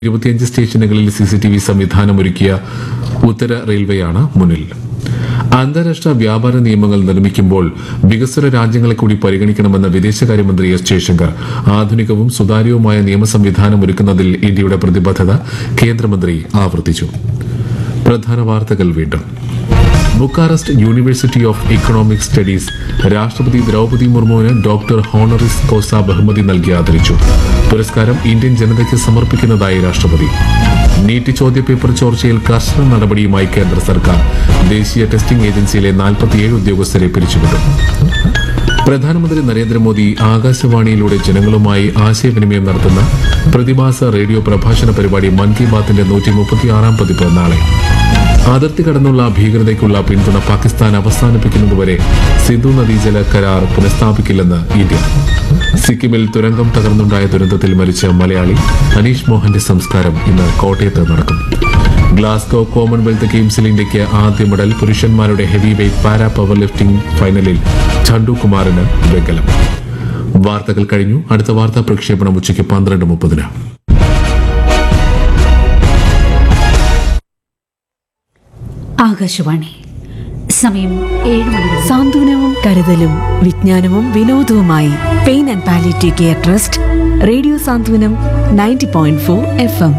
ഇരുപത്തിയഞ്ച് സ്റ്റേഷനുകളിൽ സിസിടിവി സംവിധാനം ഒരുക്കിയ ഉത്തര റെയിൽവേയാണ് മുന്നിൽ അന്താരാഷ്ട്ര വ്യാപാര നിയമങ്ങൾ നിർമ്മിക്കുമ്പോൾ വികസ്വര രാജ്യങ്ങളെ കൂടി പരിഗണിക്കണമെന്ന വിദേശകാര്യമന്ത്രി എസ് ജയശങ്കർ ആധുനികവും സുതാര്യവുമായ നിയമ സംവിധാനം ഒരുക്കുന്നതിൽ ഇന്ത്യയുടെ പ്രതിബദ്ധത കേന്ദ്രമന്ത്രി ആവർത്തിച്ചു പ്രധാന വാർത്തകൾ വീണ്ടും Bucharest university of economic studies രാഷ്ട്രപതി ദ്രൗപദി മുർമുവിന് ഡോക്ടർ ഹോണറിസ് കോസ ബഹുമതി നൽകി ആദരിച്ചു പുരസ്കാരം ഇന്ത്യൻ ജനതയ്ക്ക് സമർപ്പിക്കുന്നതായി രാഷ്ട്രപതി നീറ്റ് ചോദ്യപേപ്പർ ചോർച്ചയിൽ കർശന നടപടിയുമായി കേന്ദ്ര സർക്കാർ ദേശീയ ടെസ്റ്റിംഗ് ഏജൻസിയിലെ നാൽപ്പത്തിയേഴ് ഉദ്യോഗസ്ഥരെ പിരിച്ചുവിട്ടു പ്രധാനമന്ത്രി നരേന്ദ്രമോദി ആകാശവാണിയിലൂടെ ജനങ്ങളുമായി ആശയവിനിമയം നടത്തുന്ന പ്രതിമാസ റേഡിയോ പ്രഭാഷണ പരിപാടി മൻ കി ബാത്തിന്റെ നൂറ്റി മുപ്പത്തിയാറാം പതിപ്പ് നാളെ അതിർത്തി കടന്നുള്ള ഭീകരതയ്ക്കുള്ള പിന്തുണ പാകിസ്ഥാൻ അവസാനിപ്പിക്കുന്നതുവരെ സിന്ധു നദീജല കരാർ പുനഃസ്ഥാപിക്കില്ലെന്ന് ഇന്ത്യ സിക്കിമിൽ തുരങ്കം തകർന്നുണ്ടായ ദുരന്തത്തിൽ മരിച്ച മലയാളി അനീഷ് മോഹന്റെ സംസ്കാരം ഇന്ന് കോട്ടയത്ത് നടക്കും ഗ്ലാസ്ഗോ കോമൺവെൽത്ത് ഗെയിംസിൽ ഇന്ത്യയ്ക്ക് ആദ്യ മെഡൽ പുരുഷന്മാരുടെ heavy weight para power lifting ഫൈനലിൽ ചണ്ടു കുമാറിന് വെങ്കലം വാർത്തകൾ കഴിഞ്ഞു അടുത്ത വാർത്താ പ്രക്ഷേപണം ഉച്ചയ്ക്ക് പന്ത്രണ്ട് മുപ്പതിന് ആകാശവാണി സമയം ഏഴ് മണി സാന്ത്വനവും കരുതലും വിജ്ഞാനവും വിനോദവുമായി pain and palliative care trust radio Santhwanam ninety point four F M